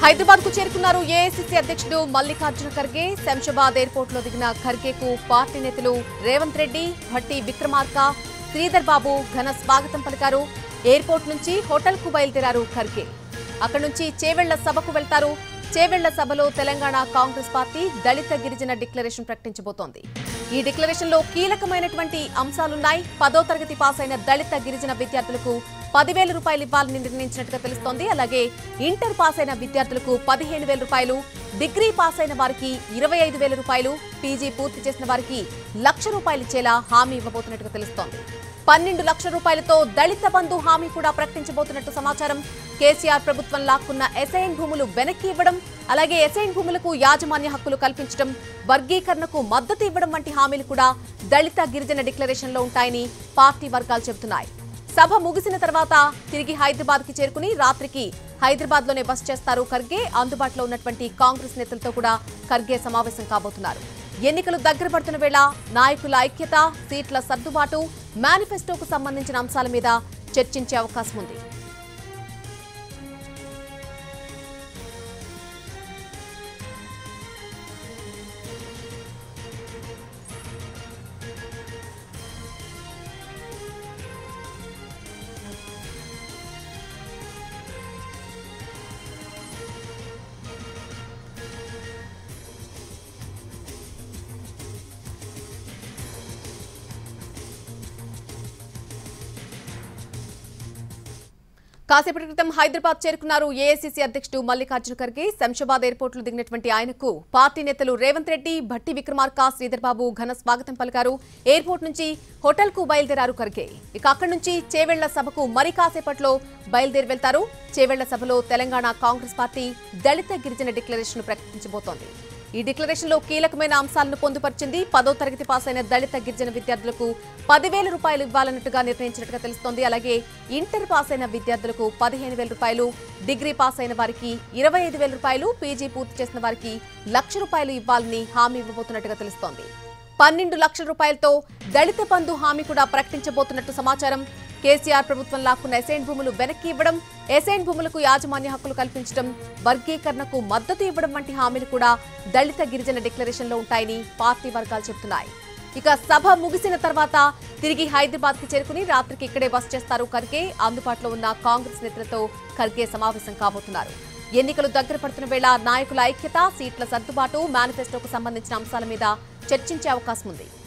హైదరాబాద్ కు చేరుకున్నారు ఏఐసిసి అధ్యక్షుడు మల్లికార్జున ఖర్గే శంషాబాద్ ఎయిర్పోర్ట్ లో దిగిన ఖర్గేకు పార్టీ నేతలు రేవంత్ రెడ్డి భట్టి విక్రమార్క శ్రీధర్ బాబు ఘన స్వాగతం పలికారు ఎయిర్పోర్ట్ నుంచి హోటల్ కు బయలుదేరారు ఖర్గే అక్కడి నుంచి చేవెళ్ల సభకు వెళ్తారు చేవెళ్ల సభలో తెలంగాణ కాంగ్రెస్ పార్టీ దళిత గిరిజన డిక్లరేషన్ ప్రకటించబోతోంది ఈ డిక్లరేషన్ లో కీలకమైనటువంటి అంశాలున్నాయి పదో తరగతి పాస్ అయిన దళిత గిరిజన విద్యార్థులకు పదివేల రూపాయలు ఇవ్వాలని నిర్ణయించినట్టుగా తెలుస్తోంది అలాగే ఇంటర్ పాస్ అయిన విద్యార్థులకు పదిహేను వేల రూపాయలు డిగ్రీ పాస్ అయిన వారికి ఇరవై ఐదు వేల రూపాయలు పీజీ పూర్తి చేసిన వారికి లక్ష రూపాయలు ఇచ్చేలా హామీ ఇవ్వబోతున్నట్టుగా తెలుస్తోంది పన్నెండు లక్షల రూపాయలతో దళిత బంధు హామీ కూడా ప్రకటించబోతున్నట్టు సమాచారం కేసీఆర్ ప్రభుత్వం లాక్కున్న ఎసైన్ భూములు వెనక్కి ఇవ్వడం అలాగే ఎసైన్ భూములకు యాజమాన్య హక్కులు కల్పించడం వర్గీకరణకు మద్దతు ఇవ్వడం వంటి హామీలు కూడా దళిత గిరిజన డిక్లరేషన్లో ఉంటాయని పార్టీ వర్గాలు చెబుతున్నాయి సభ ముగిసిన తర్వాత తిరిగి హైదరాబాద్ కి చేరుకుని రాత్రికి హైదరాబాద్ లోనే బస చేస్తారు ఖర్గే అందుబాటులో ఉన్నటువంటి కాంగ్రెస్ నేతలతో కూడా ఖర్గే సమావేశం కాబోతున్నారు ఎన్నికలు దగ్గర పడుతున్న వేళ నాయకుల ఐక్యత సీట్ల సర్దుబాటు మేనిఫెస్టోకు సంబంధించిన అంశాల మీద చర్చించే అవకాశం ఉంది కాసేపటి క్రితం హైదరాబాద్ చేరుకున్నారు ఏఐసీసీ అధ్యక్షుడు మల్లికార్జున ఖర్గే శంషాబాద్ ఎయిర్పోర్ట్ లో దిగినటువంటి ఆయనకు పార్టీ నేతలు రేవంత్ రెడ్డి భట్టి విక్రమార్క శ్రీధర్ బాబు ఘన స్వాగతం పలికారు ఎయిర్పోర్ట్ నుంచి హోటల్ కు బయలుదేరారు ఖర్గే ఇక అక్కడి నుంచి చేవెళ్ల సభకు మరి కాసేపట్లో బయలుదేరి వెళ్తారు చేవెళ్ల సభలో తెలంగాణ కాంగ్రెస్ పార్టీ దళిత గిరిజన డిక్లరేషన్ ప్రకటించబోతోంది ఈ డిక్లరేషన్ లో కీలకమైన అంశాలను పొందుపరిచింది పదో తరగతి పాస్ అయిన దళిత గిరిజన విద్యార్థులకు పదివేల రూపాయలు ఇవ్వాలన్నట్టుగా నిర్ణయించినట్టుగా తెలుస్తోంది అలాగే ఇంటర్ పాస్ అయిన విద్యార్థులకు పదిహేను వేల రూపాయలు డిగ్రీ పాస్ అయిన వారికి ఇరవై ఐదు వేల రూపాయలు పీజీ పూర్తి చేసిన వారికి లక్ష రూపాయలు ఇవ్వాలని హామీ ఇవ్వబోతున్నట్టుగా తెలుస్తోంది పన్నెండు లక్షల రూపాయలతో దళిత బంధు హామీ కూడా ప్రకటించబోతున్నట్టు సమాచారం కేసీఆర్ ప్రభుత్వం లాక్కున్న ఎసైన్ భూములు వెనక్కి ఇవ్వడం ఎసైన్ భూములకు యాజమాన్య హక్కులు కల్పించడం వర్గీకరణకు మద్దతు ఇవ్వడం వంటి హామీలు కూడా దళిత గిరిజన డిక్లరేషన్లో ఉంటాయని పార్టీ వర్గాలు చెబుతున్నాయి ఇక సభ ముగిసిన తర్వాత తిరిగి హైదరాబాద్ కి చేరుకుని రాత్రికి ఇక్కడే బస చేస్తారు ఖర్గే అందుబాటులో ఉన్న కాంగ్రెస్ నేతలతో ఖర్గే సమావేశం కాబోతున్నారు ఎన్నికలు దగ్గర పడుతున్న వేళ నాయకుల ఐక్యత సీట్ల సర్దుబాటు మేనిఫెస్టోకు సంబంధించిన అంశాల మీద చర్చించే అవకాశం ఉంది